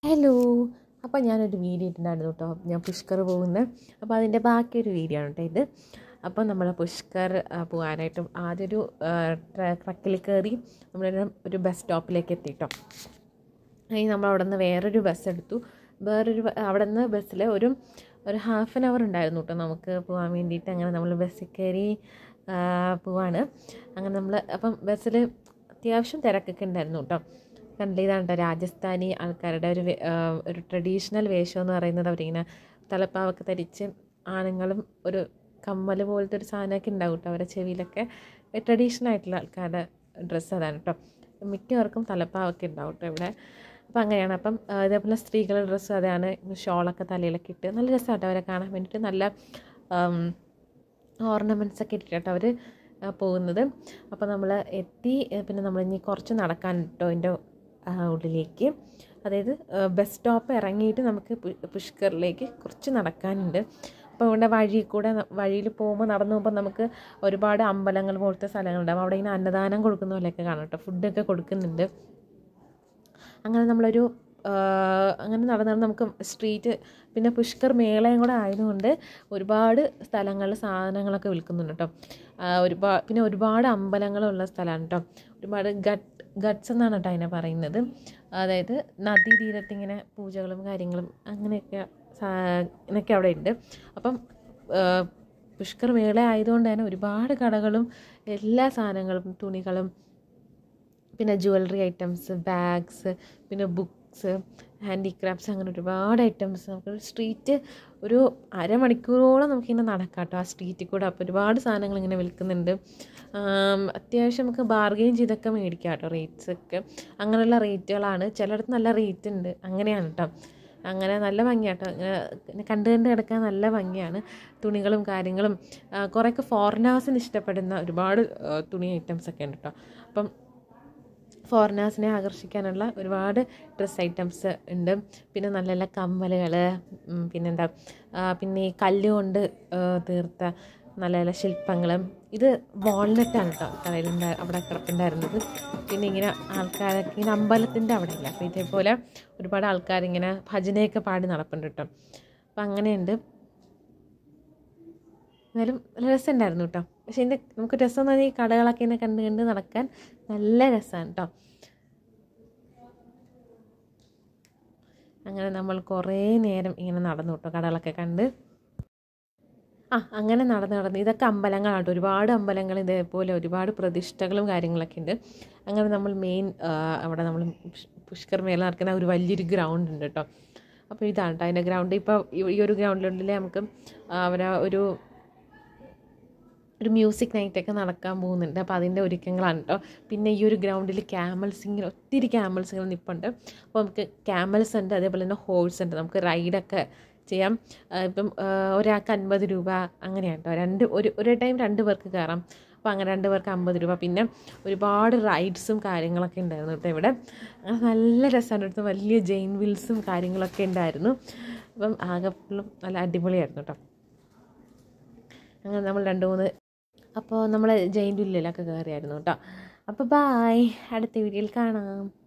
hello അപ്പോൾ ഞാനൊരു video ഇട്ടിട്ടുണ്ടായിരുന്നു കേട്ടോ ഞാൻ പുഷ്കർ പോകുന്നത് അപ്പോൾ അതിൻ്റെ ബാക്കി ഒരു വീഡിയോ ആണ് കേട്ടോ ഇത് അപ്പോൾ നമ്മൾ പുഷ്കർ ആ, പോകാനായിട്ടും ആദ്യം ഒരു ട്രക്കിൽ കയറി നമ്മളൊരു ഒരു ബസ് സ്റ്റോപ്പിലേക്ക് എത്തി കേട്ടോ അതിന് നമ്മൾ അവിടെ നിന്ന് വേറൊരു ബസ് എടുത്തു വേറൊരു ബ- അവിടെ നിന്ന് ബസ്സിൽ ഒരു ഒരു ഹാഫ് ആൻ അവർ ഉണ്ടായിരുന്നു കേട്ടോ നമുക്ക് പോകാൻ വേണ്ടിയിട്ട് അങ്ങനെ നമ്മൾ ബസ്സിൽ കയറി ആ, പോവാണ് അങ്ങനെ നമ്മൾ അപ്പം ബസ്സിൽ അത്യാവശ്യം തിരക്കൊക്കെ ഉണ്ടായിരുന്നു കേട്ടോ കണ്ടില്ല ഇതാണ് കേട്ടോ രാജസ്ഥാനി ആൾക്കാരുടെ ഒരു വേ- ആ, ഒരു ട്രഡീഷണൽ വേഷം എന്ന് പറയുന്നത് അവരിങ്ങനെ തലപ്പാവൊക്കെ ധരിച്ച് ആണുങ്ങളും ഒരു കമ്മൽ പോലത്തെ ഒരു സാധനമൊക്കെ ഉണ്ടാവും കേട്ടോ അവരുടെ ചെവിയിലൊക്കെ ട്രഡീഷണൽ ആയിട്ടുള്ള ആൾക്കാരുടെ ഡ്രസ്സ് അതാണ് കേട്ടോ മിക്കവർക്കും തലപ്പാവൊക്കെ ഉണ്ടാവും കേട്ടോ ഇവിടെ അപ്പം അങ്ങനെയാണ് അപ്പം ആ, ഇതേപോലെ സ്ത്രീകളുടെ ഡ്രസ്സ് അതാണ് ഷോളൊക്കെ തലയിലൊക്കെ ഇട്ട് നല്ല രസമാട്ടോ അവരെ കാണാൻ വേണ്ടിയിട്ട് നല്ല ഓർണമെൻറ്റ്സ് ഒക്കെ ഇട്ടിട്ടാട്ടോ അവർ പോകുന്നത് അപ്പോൾ നമ്മൾ എത്തി ഏ, പിന്നെ നമ്മൾ ഇനി കുറച്ച് നടക്കാൻ കേട്ടോ അതിൻ്റെ ഉള്ളിലേക്ക് അതായത് ബസ് സ്റ്റോപ്പ് ഇറങ്ങിയിട്ട് നമുക്ക് പു- പുഷ്കറിലേക്ക് കുറച്ച് നടക്കാനുണ്ട് അപ്പോൾ ഇവിടെ വഴി കൂടെ ന- വഴിയിൽ പോകുമ്പോൾ നടന്നു പോകുമ്പോൾ നമുക്ക് ഒരുപാട് അമ്പലങ്ങൾ പോലത്തെ സ്ഥലങ്ങളുണ്ടാകും അവിടെ ഇങ്ങനെ അന്നദാനം കൊടുക്കുന്ന പോലെയൊക്കെ കാണാം കേട്ടോ ഫുഡൊക്കെ കൊടുക്കുന്നുണ്ട് അങ്ങനെ നമ്മളൊരു ആ, അങ്ങനെ നടന്ന് നടന്ന് നമുക്ക് സ്ട്രീറ്റ് പിന്നെ പുഷ്കർ മേളയും കൂടെ ആയതുകൊണ്ട് ഒരുപാട് സ്ഥലങ്ങളിൽ സാധനങ്ങളൊക്കെ വിൽക്കുന്നുണ്ട് കേട്ടോ ഒരുപാട് പിന്നെ ഒരുപാട് അമ്പലങ്ങളുള്ള സ്ഥലമാണ് കേട്ടോ ഒരുപാട് ഗട്ട് ഗട്ട്സ് എന്നാണ് കേട്ടോ അതിനെ പറയുന്നത് അതായത് നദീതീരത്ത് ഇങ്ങനെ പൂജകളും കാര്യങ്ങളും അങ്ങനെയൊക്കെ സാ- ഇങ്ങനെയൊക്കെ അവിടെ ഉണ്ട് അപ്പം ആ, പുഷ്കർ മേള ആയതുകൊണ്ട് തന്നെ ഒരുപാട് കടകളും എല്ലാ സാധനങ്ങളും തുണികളും പിന്നെ ജുവലറി ഐറ്റംസ് ബാഗ്സ് പിന്നെ ബുക്സ് ഹാൻഡിക്രാഫ്റ്റ്സ് അങ്ങനെ ഒരുപാട് ഐറ്റംസ് നമുക്ക് സ്ട്രീറ്റ് ഒരു അരമണിക്കൂറോളം നമുക്കിങ്ങനെ നടക്കാം കേട്ടോ ആ സ്ട്രീറ്റിൽ കൂടെ അപ്പോൾ ഒരുപാട് സാധനങ്ങൾ ഇങ്ങനെ വിൽക്കുന്നുണ്ട് ആം, അത്യാവശ്യം നമുക്ക് ബാർഗെയിൻ ചെയ്തൊക്കെ മേടിക്കാം കേട്ടോ റേറ്റ്സ് ഒക്കെ അങ്ങനെയുള്ള റേറ്റുകളാണ് ചിലയിടത്ത് നല്ല റേറ്റ് ഉണ്ട് അങ്ങനെയാണ് കേട്ടോ അങ്ങനെ നല്ല ഭംഗിയാട്ടോ ഇങ്ങനെ കണ്ട് കണ്ട് കിടക്കാൻ നല്ല ഭംഗിയാണ് തുണികളും കാര്യങ്ങളും ആ, കുറേയൊക്കെ ഫോറിനേഴ്സിന് ഇഷ്ടപ്പെടുന്ന ഒരുപാട് ആ, തുണി ഐറ്റംസ് ഒക്കെ ഉണ്ട് കേട്ടോ അപ്പം ഫോറിനേഴ്സിനെ ആകർഷിക്കാനുള്ള ഒരുപാട് ഡ്രസ്സ് ഐറ്റംസ് ഉണ്ട് പിന്നെ നല്ല നല്ല കമ്മലുകൾ പിന്നെന്താ ആ, പിന്നെ ഈ കല്ല് കൊണ്ട് ആ, തീർത്ത നല്ല നല്ല ശില്പങ്ങളും ഇത് വാൾനട്ടാണ് കേട്ടോ കടയിലുണ്ടാ അവിടെ കിടപ്പുണ്ടായിരുന്നത് പിന്നെ ഇങ്ങനെ ആൾക്കാരൊക്കെ ഇങ്ങനെ അമ്പലത്തിൻ്റെ അവിടെ ഇല്ല അപ്പോൾ ഇതേപോലെ ഒരുപാട് ആൾക്കാരിങ്ങനെ ഭജനയൊക്കെ പാടി നടപ്പുണ്ട് കേട്ടോ അപ്പം അങ്ങനെയുണ്ട് എന്നാലും നല്ല രസമുണ്ടായിരുന്നു കേട്ടോ പക്ഷേ ഇതിൻ്റെ നമുക്ക് രസം എന്ന് പറഞ്ഞാൽ ഈ കടകളൊക്കെ ഇങ്ങനെ കണ്ട് കണ്ട് നടക്കാൻ നല്ല രസമാണ് കേട്ടോ അങ്ങനെ നമ്മൾ കുറേ നേരം ഇങ്ങനെ നടന്നു കേട്ടോ കടകളൊക്കെ കണ്ട് ആ അങ്ങനെ നടന്ന് നടന്ന് ഇതൊക്കെ അമ്പലങ്ങളാണ് കേട്ടോ ഒരുപാട് അമ്പലങ്ങൾ ഇതേപോലെ ഒരുപാട് പ്രതിഷ്ഠകളും കാര്യങ്ങളൊക്കെ ഉണ്ട് അങ്ങനെ നമ്മൾ മെയിൻ അവിടെ നമ്മൾ പുഷ്- പുഷ്കർ മേല നടക്കുന്ന ഒരു വലിയൊരു ഗ്രൗണ്ട് ഉണ്ട് കേട്ടോ അപ്പോൾ ഇതാണ് കേട്ടോ അതിൻ്റെ ഗ്രൗണ്ട് ഇപ്പോൾ ഈ ഒരു ഗ്രൗണ്ടിലുള്ളിൽ നമുക്ക് അവരെ ഒരു ഒരു മ്യൂസിക് നൈറ്റൊക്കെ നടക്കാൻ പോകുന്നുണ്ട് അപ്പോൾ അതിൻ്റെ ഒരുക്കങ്ങളാണ് കേട്ടോ പിന്നെ ഈ ഒരു ഗ്രൗണ്ടിൽ ക്യാമൽസ് ഇങ്ങനെ ഒത്തിരി ക്യാമൽസ് ഇങ്ങനെ നിൽപ്പുണ്ട് അപ്പോൾ നമുക്ക് ക്യാമൽസ് ഉണ്ട് അതേപോലെ തന്നെ ഹോഴ്സ് ഉണ്ട് നമുക്ക് റൈഡൊക്കെ ചെയ്യാം ആ, ഇപ്പം ആ, ഒരാൾക്ക് അൻപത് രൂപ അങ്ങനെയാണ് കേട്ടോ രണ്ട് ഒരു ഒരു ടൈം രണ്ട് പേർക്ക് കയറാം അപ്പോൾ അങ്ങനെ രണ്ട് പേർക്ക് അമ്പത് രൂപ പിന്നെ ഒരുപാട് റൈഡ്സും കാര്യങ്ങളൊക്കെ ഉണ്ടായിരുന്നു കേട്ടോ ഇവിടെ അങ്ങനെ നല്ല രസമാണ് അടുത്ത് വലിയ ജെയിൻ വീൽസും കാര്യങ്ങളൊക്കെ ഉണ്ടായിരുന്നു അപ്പം ആകെ ഫുള്ളും നല്ല അടിപൊളിയായിരുന്നു കേട്ടോ അങ്ങനെ നമ്മൾ രണ്ട് മൂന്ന് അപ്പോൾ നമ്മൾ ജെയിൻ വില്ലിലൊക്കെ കയറിയായിരുന്നു കേട്ടോ അപ്പോൾ ബായ് അടുത്ത വീഡിയോയിൽ കാണാം